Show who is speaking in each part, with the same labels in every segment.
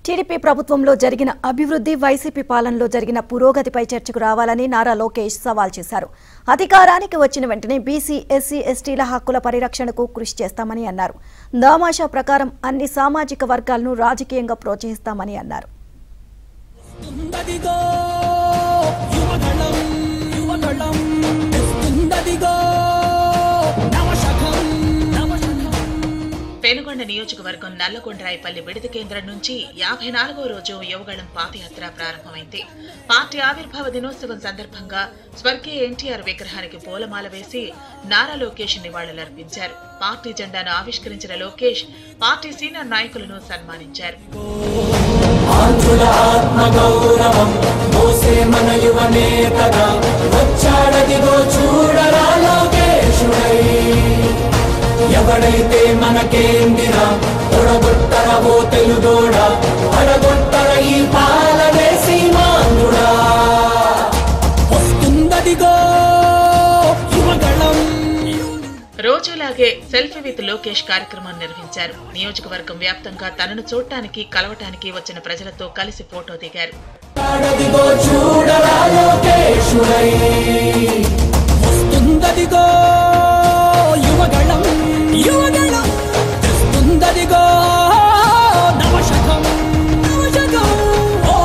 Speaker 1: TDP ప్రభుత్వంలో జరిగిన అభివృద్ధి వైసీపీ పాలనలో జరిగిన పురోగతిపై చర్చకు రావాలని నారా లోకేష్ సవాల్ చేశారు అధికారానికి వచ్చిన వెంటనే బీసీ ఎస్సీ ఎస్టీల హక్కుల పరిరక్షణకు కృషి చేస్తామని అన్నారు దామాషా ప్రకారం అన్ని సామాజిక వర్గాలను రాజకీయంగా ప్రోత్సహిస్తామని అన్నారు
Speaker 2: తెస్తుందదిగో యువగళం యువగళం తెస్తుందదిగో నవశకం నవశకం
Speaker 3: పెనుగొండ నియోజకవర్గం నల్లగొండరాయిపల్లి విడత కేంద్రం నుంచి యాభై నాలుగో రోజు యువగళం పాదయాత్ర ప్రారంభమైంది పార్టీ ఆవిర్భావ దినోత్సవం సందర్భంగా స్వర్గీయ ఎన్టీఆర్ విగ్రహానికి పూలమాల వేసి నారా లోకేష్ నివాళులర్పించారు పార్టీ జెండాను ఆవిష్కరించిన లోకేష్ పార్టీ సీనియర్ నాయకులను సన్మానించారు
Speaker 2: ఆంధ్రుల ఆత్మ గౌరవం మోసే మన యువ నేతగా వచ్చాడదిగో చూడరా లోకేశుడై ఎవడైతే మనకేందిరా తొడగొట్టర ఓ తెలుగోడా అడగొట్టర ఈ పాలనే సీమాంధ్రుడా వస్తుందదిగో యువగళం
Speaker 3: రోజులాగే సెల్ఫీ విత్ లోకేష్ కార్యక్రమం నిర్వహించారు నియోజకవర్గం వ్యాప్తంగా తనను చూడటానికి కలవటానికి వచ్చిన ప్రజలతో కలిసి ఫోటో దిగారు
Speaker 2: అడదిగో చూడరా లోకేశుడై వస్తుందదిగో యువగళం యువగళం తెస్తుందదిగో నవశకం నవశకం ఓ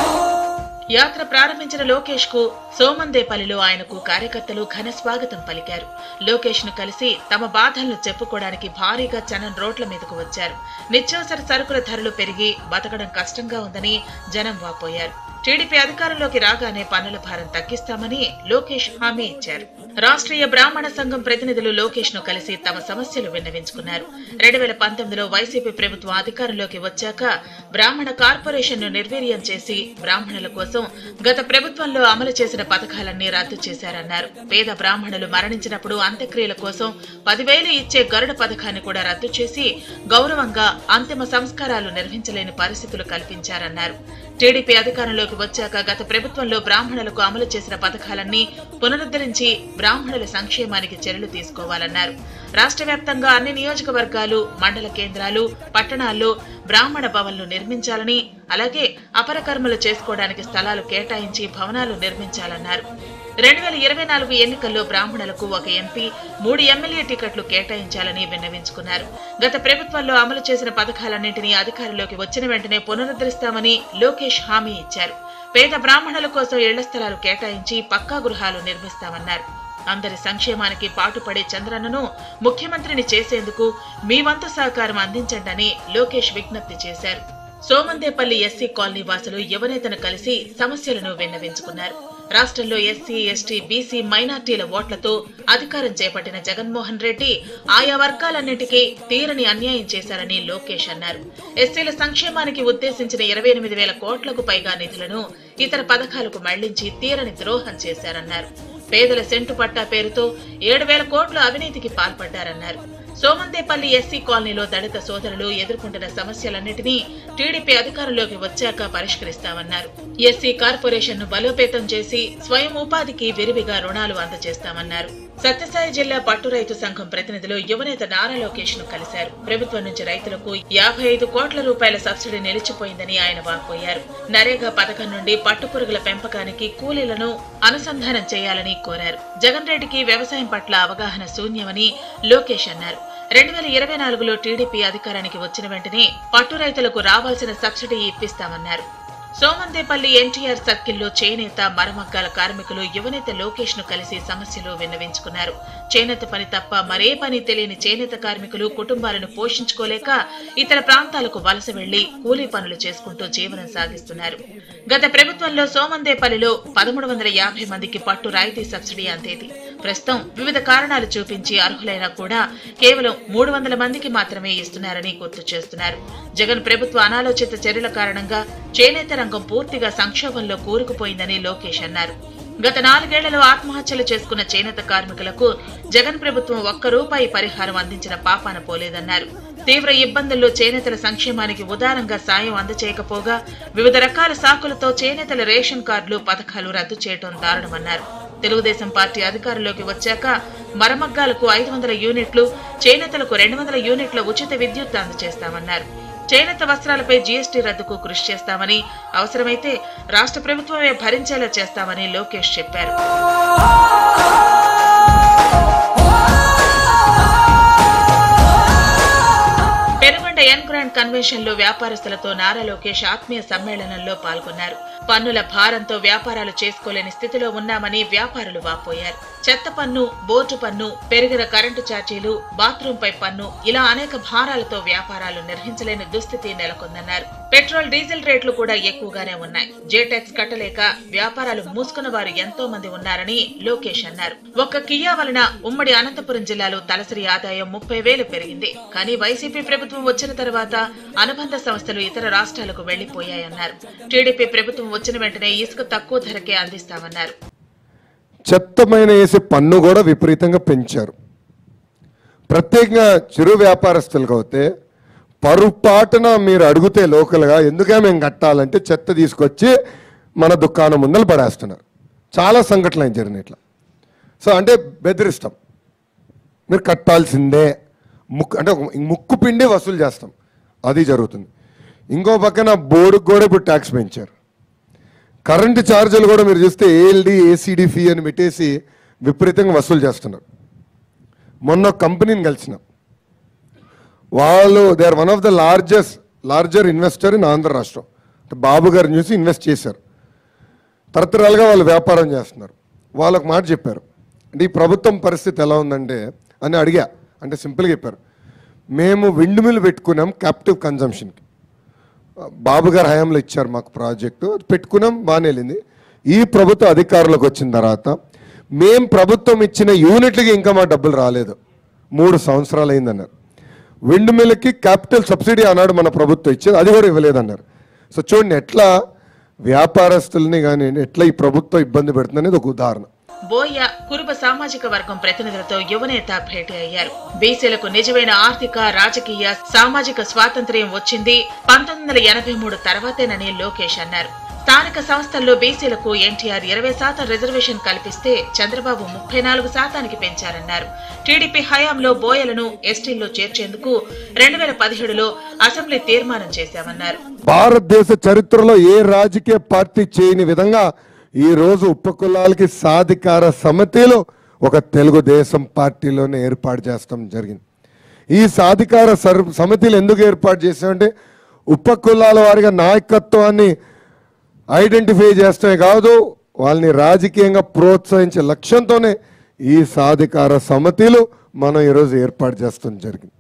Speaker 3: యాత్ర ప్రారంభించిన లోకేష్ కు సోమందేపల్లిలో ఆయనకు కార్యకర్తలు ఘన స్వాగతం పలికారు లోకేష్ ను కలిసి తమ బాధలను చెప్పుకోవడానికి భారీగా జనం రోడ్ల మీదకు వచ్చారు నిత్యావసర సరుకుల ధరలు పెరిగి బతకడం కష్టంగా ఉందని జనం వాపోయారు టీడీపీ అధికారంలోకి రాగానే పన్నుల భారం తగ్గిస్తామని లోకేష్ హామీ ఇచ్చారు రాష్ట్రీయ బ్రాహ్మణ సంఘం ప్రతినిధులు లోకేష్ ను కలిసి తమ సమస్యలు విన్నవించుకున్నారు రెండు వేల పంతొమ్మిదిలో వైసీపీ ప్రభుత్వం అధికారంలోకి వచ్చాక బ్రాహ్మణ కార్పొరేషన్ ను నిర్వీర్యం చేసి బ్రాహ్మణుల కోసం గత ప్రభుత్వంలో అమలు చేసిన పథకాలన్నీ రద్దు చేశారన్నారు పేద బ్రాహ్మణులు మరణించినప్పుడు అంత్యక్రియల కోసం పదివేలు ఇచ్చే గరుడ పథకాన్ని కూడా రద్దు చేసి గౌరవంగా అంతిమ సంస్కారాలు నిర్వహించలేని పరిస్థితులు కల్పించారన్నారు టీడీపీ అధికారంలోకి వచ్చాక గత ప్రభుత్వంలో బ్రాహ్మణులకు అమలు చేసిన పథకాలన్నీ పునరుద్ధరించి బ్రాహ్మణుల సంక్షేమానికి చర్యలు తీసుకోవాలన్నారు రాష్ట్ర వ్యాప్తంగా అన్ని నియోజకవర్గాలు మండల కేంద్రాలు పట్టణాల్లో బ్రాహ్మణ భవన్లు నిర్మించాలని అలాగే అపరకర్మలు చేసుకోవడానికి స్థలాలు కేటాయించి భవనాలు నిర్మించాలన్నారు రెండు వేల ఇరవై నాలుగు ఎన్నికల్లో బ్రాహ్మణులకు ఒక ఎంపీ మూడు ఎమ్మెల్యే టికెట్లు కేటాయించాలని విన్నవించుకున్నారు గత ప్రభుత్వంలో అమలు చేసిన పథకాలన్నింటినీ అధికారంలోకి వచ్చిన వెంటనే పునరుద్ధరిస్తామని లోకేష్ హామీ ఇచ్చారు పేద బ్రాహ్మణుల కోసం ఇళ్ల స్థలాలు కేటాయించి పక్కా గృహాలు నిర్మిస్తామన్నారు అందరి సంక్షేమానికి పాటుపడే చంద్రన్నను ముఖ్యమంత్రిని చేసేందుకు మీ వంతు సహకారం అందించండని లోకేష్ విజ్ఞప్తి చేశారు సోమందేపల్లి ఎస్సీ కాలనీ వాసులు యువనేతను కలిసి సమస్యలను విన్నవించుకున్నారు రాష్ట్రంలో ఎస్సీ ఎస్టీ బీసీ మైనార్టీల ఓట్లతో అధికారం చేపట్టిన జగన్మోహన్ రెడ్డి ఆయా వర్గాలన్నింటికీ తీరని అన్యాయం చేశారని లోకేష్ అన్నారు ఎస్సీల సంక్షేమానికి ఉద్దేశించిన ఇరవై ఎనిమిది వేల కోట్లకు పైగా నిధులను ఇతర పథకాలకు మళ్లించి తీరని ద్రోహం చేశారన్నారు పేదల సెంటు పట్టా పేరుతో ఏడు వేల కోట్ల అవినీతికి పాల్పడ్డారన్నారు సోమందేపల్లి ఎస్సీ కాలనీలో దళిత సోదరులు ఎదుర్కొంటున్న సమస్యలన్నింటినీ టీడీపీ అధికారంలోకి వచ్చాక పరిష్కరిస్తామన్నారు ఎస్సీ కార్పొరేషన్ ను బలోపేతం చేసి స్వయం ఉపాధికి విరివిగా రుణాలు అందజేస్తామన్నారు సత్యసాయి జిల్లా పట్టు రైతు సంఘం ప్రతినిధులు యువనేత నారా లోకేష్ ను కలిశారు ప్రభుత్వం నుంచి రైతులకు యాభై ఐదు కోట్ల రూపాయల సబ్సిడీ నిలిచిపోయిందని ఆయన వాపోయారు నరేగా పథకం నుండి పట్టుపురుగుల పెంపకానికి కూలీలను అనుసంధానం చేయాలని కోరారు జగన్ రెడ్డికి వ్యవసాయం పట్ల అవగాహన శూన్యమని లోకేష్ అన్నారు రెండు వేల ఇరవై నాలుగులో టీడీపీ అధికారానికి వచ్చిన వెంటనే పట్టు రైతులకు రావాల్సిన సబ్సిడీ ఇప్పిస్తామన్నారు సోమందేపల్లి ఎన్టీఆర్ సర్కిల్లో చేనేత మరమగ్గాల కార్మికులు యువనేత లోకేష్ ను కలిసి సమస్యలు విన్నవించుకున్నారు చేనేత పని తప్ప మరే పని తెలియని చేనేత కార్మికులు కుటుంబాలను పోషించుకోలేక ఇతర ప్రాంతాలకు వలస వెళ్లి కూలీ పనులు చేసుకుంటూ జీవనం సాగిస్తున్నారు గత ప్రభుత్వంలో సోమందేపల్లిలో పదమూడు వందల యాభై మందికి పట్టు రాయితీ సబ్సిడీ అందేది ప్రస్తుతం వివిధ కారణాలు చూపించి అర్హులైనా కూడా కేవలం మూడు వందల మందికి మాత్రమే ఇస్తున్నారని గుర్తు చేస్తున్నారు జగన్ ప్రభుత్వ అనాలోచిత చర్యల కారణంగా చేనేత రంగం పూర్తిగా సంక్షోభంలో కూరుకుపోయిందని లోకేష్ అన్నారు గత నాలుగేళ్లలో ఆత్మహత్యలు చేసుకున్న చేనేత కార్మికులకు జగన్ ప్రభుత్వం ఒక్క రూపాయి పరిహారం అందించిన పాపాన పోలేదన్నారు తీవ్ర ఇబ్బందుల్లో చేనేతల సంక్షేమానికి ఉదారంగా సాయం అందచేయకపోగా వివిధ రకాల సాకులతో చేనేతల రేషన్ కార్డులు పథకాలు రద్దు చేయడం దారుణమన్నారు తెలుగుదేశం పార్టీ అధికారంలోకి వచ్చాక మరమగ్గాలకు ఐదు వందల యూనిట్లు చేనేతలకు రెండు వందల యూనిట్ల ఉచిత విద్యుత్ అందజేస్తామన్నారు చేనేత వస్త్రాలపై జీఎస్టీ రద్దుకు కృషి చేస్తామని అవసరమైతే రాష్ట్ర ప్రభుత్వమే భరించేలా చేస్తామని లోకేష్ చెప్పారు పెనుగొండ ఎన్ గ్రాండ్ కన్వెన్షన్ లో వ్యాపారస్తులతో నారా లోకేష్ ఆత్మీయ సమ్మేళనంలో పాల్గొన్నారు పన్నుల భారంతో వ్యాపారాలు చేసుకోలేని స్థితిలో ఉన్నామని వ్యాపారులు వాపోయారు చెత్త పన్ను బోర్డు పన్ను పెరిగిన కరెంటు ఛార్జీలు బాత్రూమ్ పై పన్ను ఇలా అనేక భారాలతో వ్యాపారాలు నిర్వహించలేని దుస్థితి నెలకొందన్నారు పెట్రోల్ డీజిల్ రేట్లు కూడా ఎక్కువగానే ఉన్నాయి జేటాక్స్ కట్టలేక వ్యాపారాలు మూసుకున్న వారు ఎంతో మంది ఉన్నారని లోకేష్ అన్నారు ఒక్క కియా వలన ఉమ్మడి అనంతపురం జిల్లాలో తలసరి ఆదాయం ముప్పై వేలు పెరిగింది కానీ వైసీపీ ప్రభుత్వం వచ్చిన తర్వాత అనుబంధ సంస్థలు ఇతర రాష్ట్రాలకు వెళ్లిపోయాయన్నారు టీడీపీ ప్రభుత్వం వచ్చిన వెంటనే ఇసుక తక్కువ ధరకే అందిస్తామన్నారు
Speaker 4: చెత్తమైన వేసే పన్ను కూడా విపరీతంగా పెంచారు ప్రత్యేకంగా చిరు వ్యాపారస్తులకు అయితే పరుపాటున మీరు అడిగితే లోకల్గా ఎందుకే మేము కట్టాలంటే చెత్త తీసుకొచ్చి మన దుకాణం ముందలు పడేస్తున్నారు చాలా సంఘటనలు జరిగినాయి ఇట్లా సో అంటే బెదిరిస్తాం మీరు కట్టాల్సిందే ముక్కు అంటే ఒక ముక్కు పిండి వసూలు చేస్తాం అది జరుగుతుంది ఇంకో పక్కన బోర్డుకు కూడా ఇప్పుడు ట్యాక్స్ పెంచారు కరెంటు ఛార్జీలు కూడా మీరు చూస్తే ఏఎల్డి ఏసీడీ ఫీ అని పెట్టేసి విపరీతంగా వసూలు చేస్తున్నారు మొన్న ఒక కంపెనీని కలిసిన వాళ్ళు they are one of the largest larger investor in Andhra రాష్ట్రం అంటే బాబు గారిని చూసి ఇన్వెస్ట్ చేశారు తరతరాలుగా వాళ్ళు వ్యాపారం చేస్తున్నారు వాళ్ళకు మాట చెప్పారు అంటే ఈ ప్రభుత్వం పరిస్థితి ఎలా ఉందంటే అని అడిగా అంటే సింపుల్గా చెప్పారు మేము విండ్ మిల్ పెట్టుకున్నాం క్యాప్టివ్ కన్జంప్షన్కి బాబు గారు హయాంలో ఇచ్చారు మాకు ప్రాజెక్టు అది పెట్టుకున్నాం బాగానే వెళ్ళింది ఈ ప్రభుత్వ అధికారులకు వచ్చిన తర్వాత మేం ప్రభుత్వం ఇచ్చిన యూనిట్లకి ఇంకా మా డబ్బులు రాలేదు మూడు సంవత్సరాలు అయిందన్నారు విండ్ మిల్కి క్యాపిటల్ సబ్సిడీ అన్నాడు మన ప్రభుత్వం ఇచ్చేది అది కూడా ఇవ్వలేదన్నారు సో చూడండి ఎట్లా వ్యాపారస్తుల్ని కానీ ఎట్లా ఈ ప్రభుత్వం ఇబ్బంది పెడుతుంది అనేది ఒక ఉదాహరణ
Speaker 3: బోయ కురుబ సామాజిక వర్గం ప్రతినిధులతో యువనేత భేటీ అయ్యారు బీసీలకు నిజమైన ఆర్థిక రాజకీయ సామాజిక స్వాతంత్ర్యం వచ్చింది పంతొమ్మిది వందల ఎనభై మూడు తర్వాతేనని లోకేష్ అన్నారు స్థానిక సంస్థల్లో బీసీలకు ఎన్టీఆర్ ఇరవై శాతం రిజర్వేషన్ కల్పిస్తే చంద్రబాబు ముప్పై నాలుగు శాతానికి పెంచారన్నారు టీడీపీ హయాంలో బోయలను ఎస్టీల్లో చేర్చేందుకు రెండు వేల పదిహేడులో అసెంబ్లీ తీర్మానం చేశామన్నారు
Speaker 4: భారతదేశ చరిత్రలో ఏ రాజకీయ పార్టీ చేయని విధంగా ఈ రోజు ఉపకులాలకి సాధికార సమితిలో ఒక తెలుగుదేశం పార్టీలోనే ఏర్పాటు చేస్తాం జరిగింది ఈ సాధికార సర్ సమితిలు ఎందుకు ఏర్పాటు చేసామంటే ఉపకులాల వారిగా నాయకత్వాన్ని ఐడెంటిఫై చేస్తమే కాదు వాళ్ళని రాజకీయంగా ప్రోత్సహించే లక్ష్యంతోనే ఈ సాధికార సమితిలు మనం ఈరోజు ఏర్పాటు చేస్తాం జరిగింది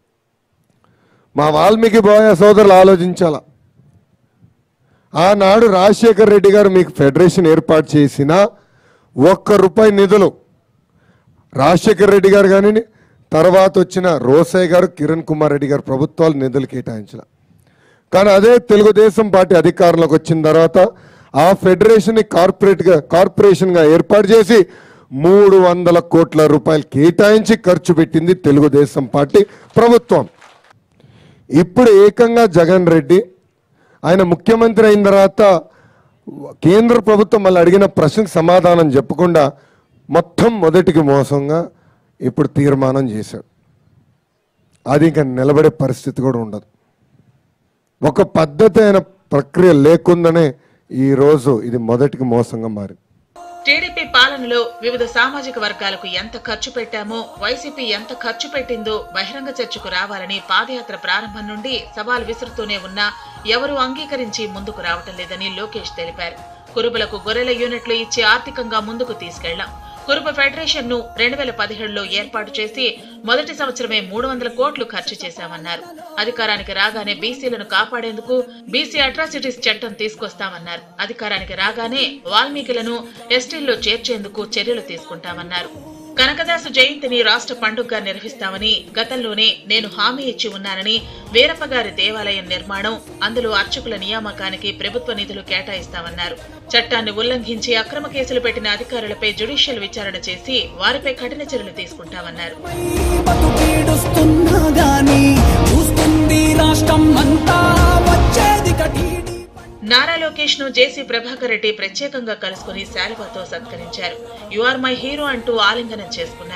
Speaker 4: మా వాల్మీకి బోయ సోదరులు ఆలోచించాలా ఆనాడు రాజశేఖర్ రెడ్డి గారు మీకు ఫెడరేషన్ ఏర్పాటు చేసిన ఒక్క రూపాయి నిధులు రాజశేఖర్ రెడ్డి గారు కానీ తర్వాత వచ్చిన రోసయ్య గారు కిరణ్ కుమార్ రెడ్డి గారు ప్రభుత్వాలు నిధులు కేటాయించాల కానీ అదే తెలుగుదేశం పార్టీ అధికారంలోకి వచ్చిన తర్వాత ఆ ఫెడరేషన్ కార్పొరేట్గా కార్పొరేషన్గా ఏర్పాటు చేసి మూడు వందల కోట్ల రూపాయలు కేటాయించి ఖర్చు పెట్టింది తెలుగుదేశం పార్టీ ప్రభుత్వం ఇప్పుడు ఏకంగా జగన్ రెడ్డి ఆయన ముఖ్యమంత్రి అయిన తర్వాత కేంద్ర ప్రభుత్వం మళ్ళీ అడిగిన ప్రశ్నకు సమాధానం చెప్పకుండా మొత్తం మొదటికి మోసంగా ఇప్పుడు తీర్మానం చేశాడు అది ఇంకా నిలబడే పరిస్థితి కూడా ఉండదు ఒక పద్ధతి అయిన ప్రక్రియ లేకుండానే ఈరోజు ఇది మొదటికి మోసంగా మారింది
Speaker 3: టీడీపీ పాలనలో వివిధ సామాజిక వర్గాలకు ఎంత ఖర్చు పెట్టామో వైసీపీ ఎంత ఖర్చు పెట్టిందో బహిరంగ చర్చకు రావాలని పాదయాత్ర ప్రారంభం నుండి సవాల్ విసురుతూనే ఉన్నా ఎవరూ అంగీకరించి ముందుకు రావటం లేదని లోకేష్ తెలిపారు కురుబులకు గొర్రెల యూనిట్లు ఇచ్చి ఆర్థికంగా ముందుకు తీసుకెళ్లాం కురుబ ఫెడరేషన్ ను రెండు వేల పదిహేడులో ఏర్పాటు చేసి మొదటి సంవత్సరమే మూడు వందల కోట్లు ఖర్చు చేశామన్నారు అధికారానికి రాగానే బీసీలను కాపాడేందుకు బీసీ అట్రాసిటీస్ చట్టం తీసుకొస్తామన్నారు అధికారానికి రాగానే వాల్మీకులను ఎస్టీల్లో చేర్చేందుకు చర్యలు తీసుకుంటామన్నారు కనకదాసు జయంతిని రాష్ట్ర పండుగగా నిర్వహిస్తామని గతంలోనే నేను హామీ ఇచ్చి ఉన్నానని వీరప్పగారి దేవాలయం నిర్మాణం అందులో అర్చకుల నియామకానికి ప్రభుత్వ నిధులు కేటాయిస్తామన్నారు చట్టాన్ని ఉల్లంఘించి అక్రమ కేసులు పెట్టిన అధికారులపై జ్యుడిషియల్ విచారణ చేసి వారిపై కఠిన చర్యలు తీసుకుంటామన్నారు
Speaker 2: బతుకీడుస్తున్నా గాని చూస్తుంది రాష్ట్రం అంతా వచ్చేది కటీడీ
Speaker 3: నారా లోకేష్ ను జేసీ ప్రభాకర్ రెడ్డి ప్రత్యేకంగా కలుసుకుని శాలువాతో సత్కరించారు యు ఆర్ మై హీరో అంటూ ఆలింగనం చేసుకున్నారు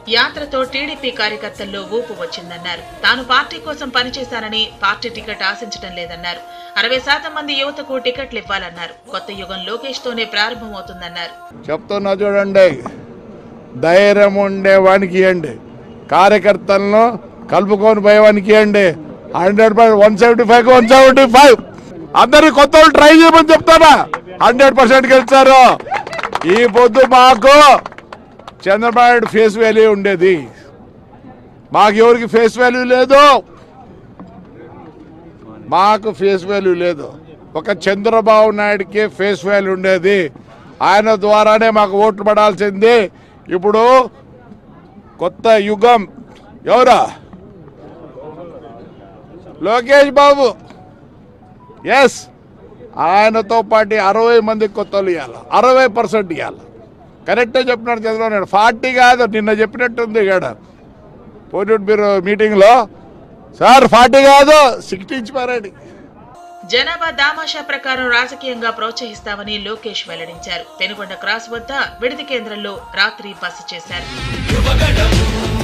Speaker 3: యాత్రతో టీడీపీ కార్యకర్తల్లో ఊపు వచ్చిందన్నారు తాను పార్టీ కోసం పనిచేశానని పార్టీ టికెట్ ఆశించడం లేదన్నారు అరవై శాతం మంది యువతకు టికెట్లు ఇవ్వాలన్నారు కొత్త యుగం లోకేష్ తోనే ప్రారంభమవుతుందన్నారు
Speaker 5: చెప్తున్నా చూడండి ధైర్యం ఉండేవానికి ఇవ్వండి కార్యకర్తలను కలుపుకొని పోయేవానికి ఇవ్వండి hundred percent one seventy five one seventy five అందరు కొత్త వాళ్ళు ట్రై చేయమని చెప్తానా హండ్రెడ్ పర్సెంట్ గెలిచారు ఈ పొద్దు మాకు చంద్రబాబు నాయుడు ఫేస్ వాల్యూ ఉండేది మాకు ఎవరికి ఫేస్ వాల్యూ లేదు మాకు ఫేస్ వాల్యూ లేదు ఒక చంద్రబాబు నాయుడికి ఫేస్ వాల్యూ ఉండేది ఆయన ద్వారానే మాకు ఓట్లు పడాల్సింది ఇప్పుడు కొత్త యుగం ఎవరా లోకేష్ బాబు ఎస్ ఆయనతో పాటు అరవై మంది కొత్తలు ఇవ్వాలి అరవై పర్సెంట్ ఇవ్వాలి కరెక్టే చెప్పినాడు చంద్రబాబు నాయుడు ఫార్టీ కాదు నిన్న చెప్పినట్టుంది ఇక్కడ పోటీ బ్యూరో మీటింగ్లో సార్ ఫార్టీ కాదు సిక్స్టీ ఇచ్చిపారండి
Speaker 3: జనాభా దామాషా ప్రకారం రాజకీయంగా ప్రోత్సహిస్తామని లోకేష్ వెల్లడించారు పెనుగొండ క్రాస్ వద్ద విడిది కేంద్రంలో రాత్రి బస చేశారు
Speaker 2: యువగడం